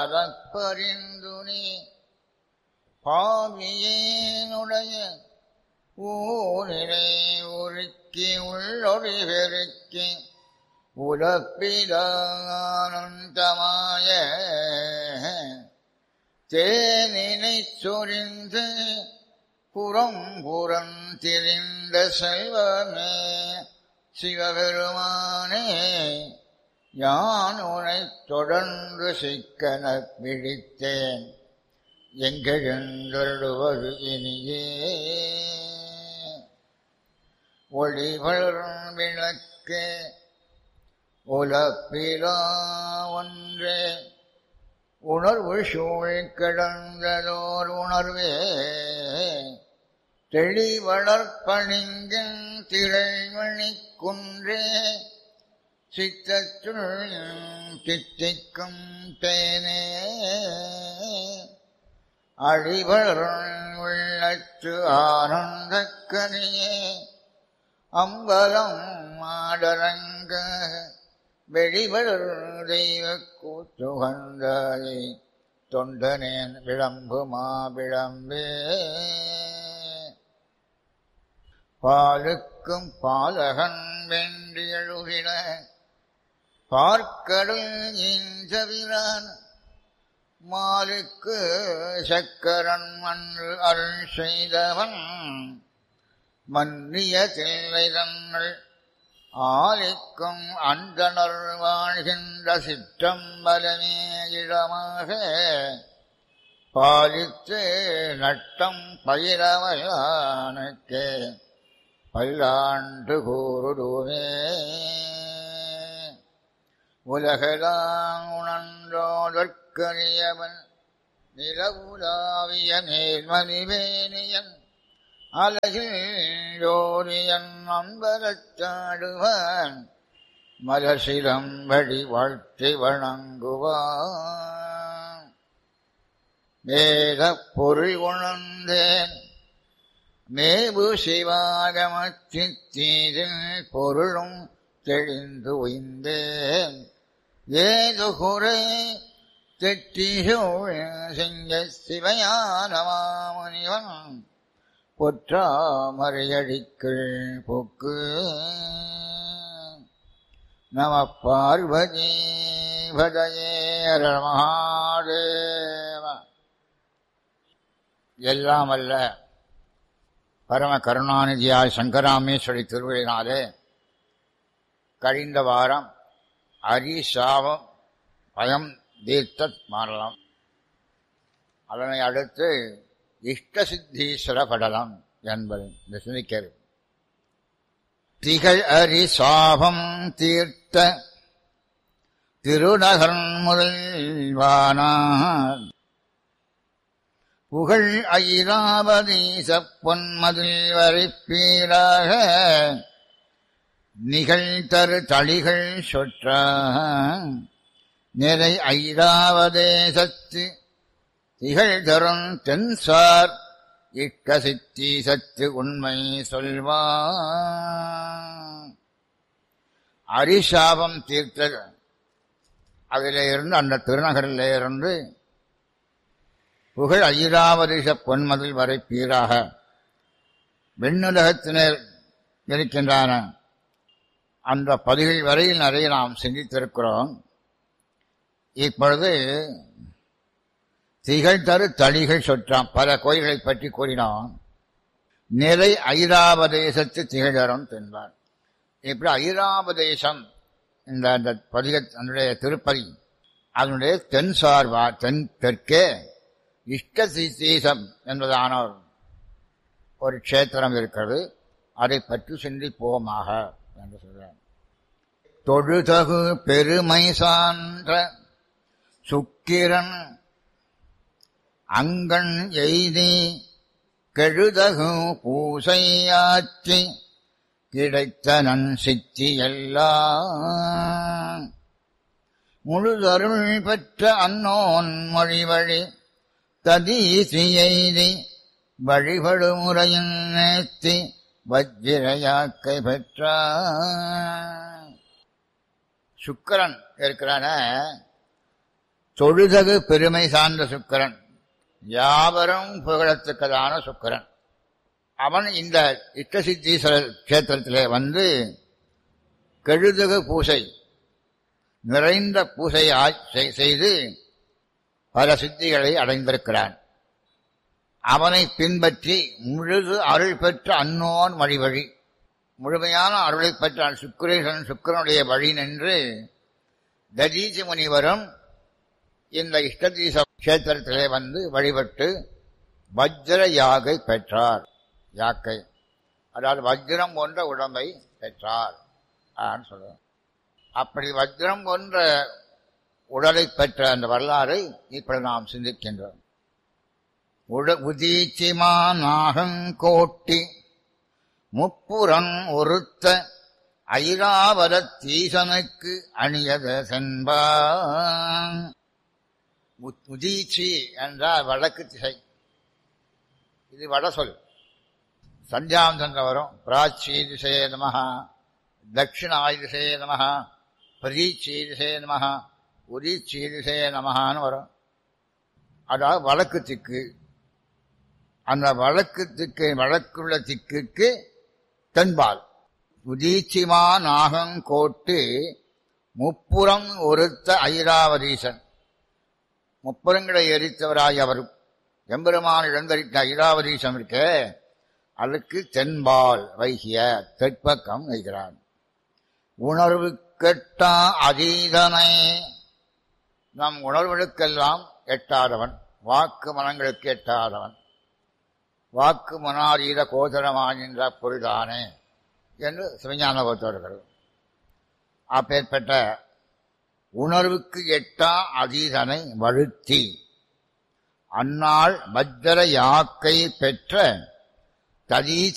பரிந்துனி பாவியேனுடைய ஊரிலே உருக்கி உள்ளொளி பெருக்கி உலப்பிலானந்தமாய தேனினை சொரிந்து புறம் புறம் திரிந்த செல்வமே சிவபெருமானே யான் உனை தொடர்ந்து சிக்கனப் பிடித்தேன் எங்கெழுந்தருடுவது இனியே ஒளிவளரும் விளக்கே உலப்பிலா ஒன்றே உணர்வு சூழ் கிடந்ததோர் உணர்வே தெளிவளர்ப்பணிங்கின் திரைமணி குன்றே சித்தத்துள் தித்திக்கும் தேனே அழிவளரும் உள்ளத்து ஆனந்தக்கனியே அம்பலம் மாடரங்க வெளிவளர் தெய்வ கூத்துகந்தாயை தொண்டனேன் விளம்பு மாவிளம்பே பாலுக்கும் பாலகன் வென்றியழுகின பார்க்கடல் இஞ்சவிரான் மாலுக்கு சக்கரன் மன்று அருள் செய்தவன் மன்னிய தில்லை தங்கள் ஆலிக்கும் அந்தனர் வாழ்கின்ற சிற்றம்பலமே இடமாக பாலித்து நட்டம் பயிரவலானுக்கே பல்லாண்டு கூறுடுவே உலகலாம் உணர்ந்தோதற்கரியவன் நிலவுலாவிய மேல்மணிவேணியன் அலகில் ஜோதியன் அம்பலத்தாடுவான் மலசிலம்படி வாழ்த்தி வணங்குவான் வேத பொருள் உணர்ந்தேன் மேபு சிவாகமத்தித்தீரில் பொருளும் தெளிந்து உய்ந்தேன் ஏது குறை தெட்டிசோ சிங்க சிவயானமாமுனிவன் பொற்றாமரையடிக்கள் பொக்கு நம பார்வதி பதயேர மகாதேவ எல்லாம் அல்ல பரம கருணாநிதியாய் சங்கராமேஸ்வரி திருவிழினாலே கழிந்த வாரம் அரி சாபம் பயம் தீர்த்த மாறலாம் அதனை அடுத்து இஷ்ட சித்தீஸ்வர படலம் என்பது இந்த சிந்திக்கிறது திகழ் அரி சாபம் தீர்த்த திருநகர் முதல்வானார் புகழ் ஐராவதீச பொன்மதில் வரைப்பீராக நிகழ்தரு தளிகள் சொற்ற நிறை ஐராவதேசத்து திகழ்தரும் தென்சார் இட்ட சித்தி சத்து உண்மை சொல்வான் அரிசாபம் தீர்த்த அதிலே இருந்து அந்த திருநகரிலே இருந்து புகழ் ஐராவரிச பொன்மதில் வரை பீராக வெண்ணுலகத்தினர் இருக்கின்றன அந்த பதிகள் வரையில் நிறைய நாம் சிந்தித்திருக்கிறோம் இப்பொழுது திகழ் தரு தளிகள் சொற்றாம் பல கோயில்களை பற்றி கூறினோம் நிறை ஐராவதேசத்து திகழரும் தென்பார் இப்படி ஐராவதேசம் இந்த அந்த பதிக அதனுடைய திருப்பதி அதனுடைய தென் சார்பா தென் தெற்கே இஷ்ட சித்தீசம் என்பதான ஒரு- ஒரு க்ஷேத்திரம் இருக்கிறது அதை பற்றி சிந்திப்போமாக என்று சொல்றார் தொழுதகு பெருமை சான்ற சுக்கிரன் அங்கண் எய்தி கெழுதகு பூசையாற்றி கிடைத்த நன் சித்தி எல்லாம் முழுதருள் பெற்ற அன்னோன் மொழி வழி ததீசி எய்தி வழிபடு முறையின் நேர்த்தி வஜ்ரயாக்கை பெற்றார் சுக்கரன் இருக்கிறான தொழுதகு பெருமை சார்ந்த சுக்கரன் யாவரும் புகழத்தக்கதான சுக்கரன் அவன் இந்த இஷ்டசித்தீஸ்வரர் கஷேத்திரத்திலே வந்து கெழுதகு பூசை நிறைந்த பூசை செய்து பல சித்திகளை அடைந்திருக்கிறான் அவனை பின்பற்றி முழுது அருள் பெற்ற அன்னோன் வழிவழி முழுமையான அருளை பெற்ற சுக்கரேசன் சுக்கரனுடைய வழி நின்று ததீசி முனிவரும் இந்த இஷ்டதீச கஷேத்திரத்திலே வந்து வழிபட்டு வஜ்ர யாகை பெற்றார் யாக்கை அதாவது வஜ்ரம் போன்ற உடம்பை பெற்றார் சொல்றோம் அப்படி வஜ்ரம் போன்ற உடலை பெற்ற அந்த வரலாறை இப்படி நாம் சிந்திக்கின்றோம் உதீச்சிமா நாகங்கோட்டி முப்புறம் ஒருத்த ஐராவரத்தீசனுக்கு அணியத சென்பான் உதீச்சி என்றால் வடக்கு திசை இது வட சொல் சந்தியாந்தங்க வரும் பிராச்சி திசையே நம தட்சிணாய் திசையே நம பிரதீச்சி திசையே நம உதீச்சி திசையே நமகான்னு வரும் அதாவது வடக்கு திக்கு அந்த வழக்கு திக்கு வழக்குள்ள திக்குக்கு தென்பால் உதீச்சிமா நாகங்கோட்டு முப்புறம் ஒருத்த ஐராவதீசன் முப்புறங்களை எரித்தவராய் அவர் எம்பெருமான் இழந்தரித்த ஐராவதீசன் இருக்க அதுக்கு தென்பால் வைகிய தெற்பக்கம் வைக்கிறான் உணர்வு கெட்டா அதீதனை நம் உணர்வுகளுக்கெல்லாம் எட்டாதவன் வாக்கு மனங்களுக்கு எட்டாதவன் வாக்கு மனாரீத கோதரமாகின்ற பொருள்தானே என்று சிவஞான போத்தவர்கள் அப்பேற்பட்ட உணர்வுக்கு எட்டா அதீதனை வழுத்தி அந்நாள் வஜ்ர யாக்கை பெற்ற ததீ